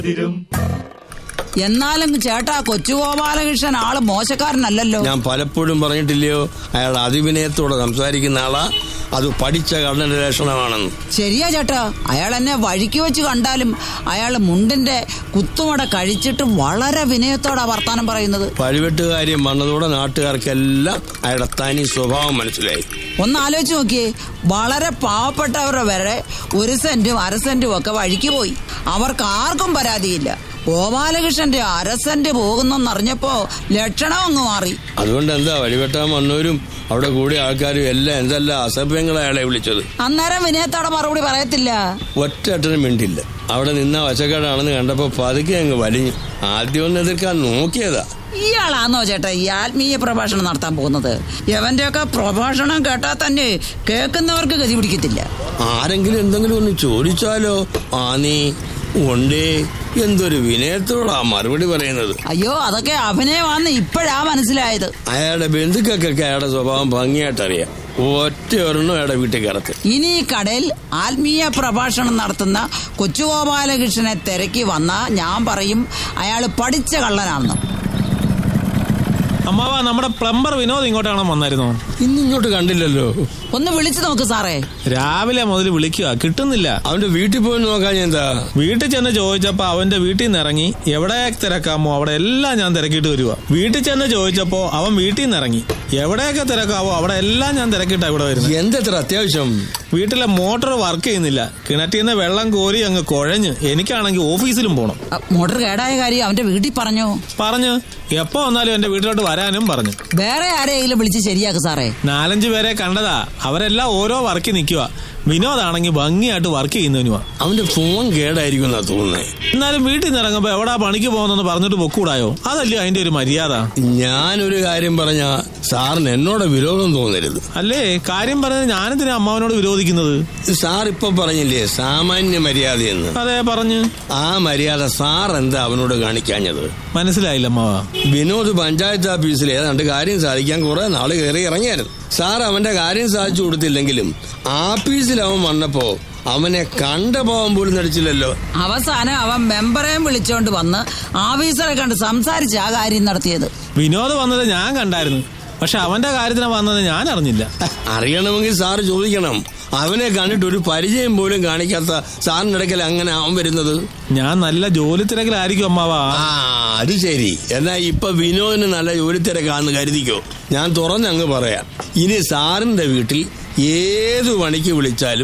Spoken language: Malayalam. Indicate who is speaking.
Speaker 1: എന്നാലും ചേട്ടാ കൊച്ചു ഗോപാലകൃഷ്ണൻ ആള് മോശക്കാരനല്ലല്ലോ
Speaker 2: ഞാൻ പലപ്പോഴും പറഞ്ഞിട്ടില്ലയോ അയാൾ അതിവിനയത്തോടെ സംസാരിക്കുന്ന ആളാ അത് പഠിച്ച കണ്ണന്റെ ലക്ഷണമാണെന്ന്
Speaker 1: ശരിയാ ചേട്ടാ അയാൾ എന്നെ വഴിക്ക് വെച്ച് കണ്ടാലും അയാൾ മുണ്ടിന്റെ കുത്തുമട കഴിച്ചിട്ട് വളരെ വിനയത്തോടാ വർത്താനം പറയുന്നത്
Speaker 2: പഴിവെട്ടുകാര്യം വന്നതോടെ നാട്ടുകാർക്കെല്ലാം അയാളുടെ തനി സ്വഭാവം മനസ്സിലായി
Speaker 1: ഒന്ന് ആലോചിച്ച് നോക്കിയേ വളരെ പാവപ്പെട്ടവരുടെ വരെ ഒരു സെന്റും അര സെന്റും ഒക്കെ വഴിക്ക് പോയി അവർക്ക് ആർക്കും പരാതിയില്ല ഗോപാലകൃഷ്ണന്റെ അര സെന്റ് പോകുന്നെന്നറിഞ്ഞപ്പോ ലക്ഷണം അങ്ങ് മാറി
Speaker 2: അതുകൊണ്ട് എന്താ വഴിവെട്ടാൻ വന്നവരും അവിടെ കൂടിയ ആൾക്കാരും എല്ലാം എന്തെല്ലാം അസഭ്യങ്ങളെ അയാളെ വിളിച്ചത്
Speaker 1: അന്നേരം വിനയത്തോടെ മറുപടി പറയത്തില്ല
Speaker 2: ഒറ്റട്ടനും മിണ്ടില്ല അവിടെ നിന്ന വശക്കാടാണെന്ന് കണ്ടപ്പോ പതുക്കെ അങ്ങ് വലിഞ്ഞു ആദ്യം ഒന്ന് എതിർക്കാൻ നോക്കിയതാ
Speaker 1: ഇയാളാന്നോ ചേട്ടാ ഈ ആത്മീയ പ്രഭാഷണം നടത്താൻ പോകുന്നത് എവന്റെയൊക്കെ പ്രഭാഷണം കേട്ടാൽ തന്നെ കേൾക്കുന്നവർക്ക് ഗതി പിടിക്കത്തില്ല
Speaker 2: ആരെങ്കിലും എന്തെങ്കിലും ഒന്ന് ചോദിച്ചാലോ ആ നീ ഉണ്ടേ എന്തൊരു വിനയത്തോടാ മറുപടി പറയുന്നത്
Speaker 1: അയ്യോ അതൊക്കെ അഭിനയമാന്ന് ഇപ്പോഴാ മനസ്സിലായത്
Speaker 2: അയാളുടെ ബന്ധുക്കൾക്കൊക്കെ അയാളുടെ സ്വഭാവം ഭംഗിയായിട്ട് അറിയാം ഒറ്റ ഒരെണ്ണം അയാളുടെ വീട്ടിൽ കടത്ത്
Speaker 1: ഇനി ഈ കടയിൽ ആത്മീയ പ്രഭാഷണം നടത്തുന്ന കൊച്ചുഗോപാലകൃഷ്ണനെ തിരക്കി വന്ന ഞാൻ പറയും അയാൾ പഠിച്ച കള്ളനാണെന്ന്
Speaker 3: അമ്മാവ നമ്മുടെ പ്ലംബർ വിനോദ് ഇങ്ങോട്ടാണോ വന്നായിരുന്നോ
Speaker 2: ഇന്ന് ഇങ്ങോട്ട് കണ്ടില്ലല്ലോ
Speaker 1: ഒന്ന് വിളിച്ചു നോക്ക് സാറേ
Speaker 3: രാവിലെ മുതൽ വിളിക്കുക കിട്ടുന്നില്ല
Speaker 2: അവന്റെ വീട്ടിൽ പോയി നോക്കാൻ എന്താ
Speaker 3: വീട്ടിൽ ചെന്ന് ചോദിച്ചപ്പോ അവന്റെ വീട്ടിൽ നിന്ന് ഇറങ്ങി എവിടെ തിരക്കാമോ അവിടെ എല്ലാം ഞാൻ തിരക്കിയിട്ട് വരുക വീട്ടിൽ ചെന്ന് ചോദിച്ചപ്പോ അവൻ വീട്ടിൽ നിന്ന് ഇറങ്ങി എവിടെയൊക്കെ തിരക്കാവോ അവിടെ എല്ലാം ഞാൻ തിരക്കിയിട്ടാ ഇവിടെ വരുന്നത്
Speaker 2: എന്തെത്ര അത്യാവശ്യം
Speaker 3: വീട്ടിലെ മോട്ടോർ വർക്ക് ചെയ്യുന്നില്ല കിണറ്റിൽ നിന്ന് വെള്ളം കോരി അങ്ങ് കുഴഞ്ഞ് എനിക്കാണെങ്കിൽ ഓഫീസിലും പോണം
Speaker 1: അ, മോട്ടർ കേടായ കാര്യം അവന്റെ വീട്ടിൽ പറഞ്ഞു
Speaker 3: പറഞ്ഞു എപ്പോ വന്നാലും എന്റെ വീട്ടിലോട്ട് വരാനും പറഞ്ഞു
Speaker 1: വേറെ ആരെയെങ്കിലും വിളിച്ച് ശരിയാക്ക് സാറേ
Speaker 3: നാലഞ്ചു പേരെ കണ്ടതാ അവരെല്ലാം ഓരോ വർക്കിൽ നിൽക്കുക വിനോദാണെങ്കിൽ ഭംഗിയായിട്ട് വർക്ക് ചെയ്യുന്നതിനുവാ
Speaker 2: അവന്റെ ഫോൺ കേടായിരിക്കും എന്നാ തോന്നുന്നേ
Speaker 3: എന്നാലും വീട്ടിൽ നിന്ന് ഇറങ്ങുമ്പോ എവിടാ പണിക്ക് പോകുന്നെന്ന് പറഞ്ഞിട്ട് പൊക്കൂടായോ അതല്ലേ അതിന്റെ ഒരു മര്യാദ
Speaker 2: ഞാനൊരു കാര്യം പറഞ്ഞ സാറിന് എന്നോട് വിരോധം തോന്നരുത്
Speaker 3: അല്ലേ കാര്യം പറഞ്ഞത് ഞാനെന്തിനാ അമ്മാവനോട് വിരോധിക്കുന്നത്
Speaker 2: സാർ ഇപ്പൊ പറഞ്ഞില്ലേ സാമാന്യ മര്യാദയെന്ന്
Speaker 3: അതെ പറഞ്ഞു
Speaker 2: ആ മര്യാദ സാർ എന്താ അവനോട് കാണിക്കാഞ്ഞത്
Speaker 3: മനസ്സിലായില്ല അമ്മാവ
Speaker 2: വിനോദ് പഞ്ചായത്ത് ഓഫീസിൽ ഏതാണ്ട് കാര്യം സാധിക്കാൻ കുറെ നാള് കയറി ഇറങ്ങിയായിരുന്നു സാർ അവന്റെ കാര്യം സാധിച്ചു കൊടുത്തില്ലെങ്കിലും ആഫീസിൽ അവൻ വന്നപ്പോ അവനെ കണ്ട പോകാൻ പോലും നടിച്ചില്ലല്ലോ
Speaker 1: അവസാനം അവൻ മെമ്പറേയും വിളിച്ചോണ്ട് വന്ന് ഓഫീസറെ കണ്ട് സംസാരിച്ച് ആ കാര്യം നടത്തിയത്
Speaker 3: വിനോദ് വന്നത് ഞാൻ കണ്ടായിരുന്നു പക്ഷെ അവന്റെ കാര്യത്തിന് വന്നത് ഞാൻ അറിഞ്ഞില്ല
Speaker 2: അറിയണമെങ്കിൽ സാർ ചോദിക്കണം അവനെ കണ്ടിട്ട് ഒരു പരിചയം പോലും കാണിക്കാത്ത സാറിന്റെ ഇടയ്ക്കൽ അങ്ങനെ അവൻ വരുന്നത്
Speaker 3: ഞാൻ നല്ല ജോലി തിരക്കിലായിരിക്കും അമ്മാവ
Speaker 2: ആ അത് ശരി എന്നാ ഇപ്പൊ വിനോദിന് നല്ല ജോലി തിരക്കാന്ന് കരുതിക്കോ ഞാൻ തുറന്നങ്ങ് പറയാം ഇനി സാറിന്റെ വീട്ടിൽ ഏത് പണിക്ക് വിളിച്ചാലും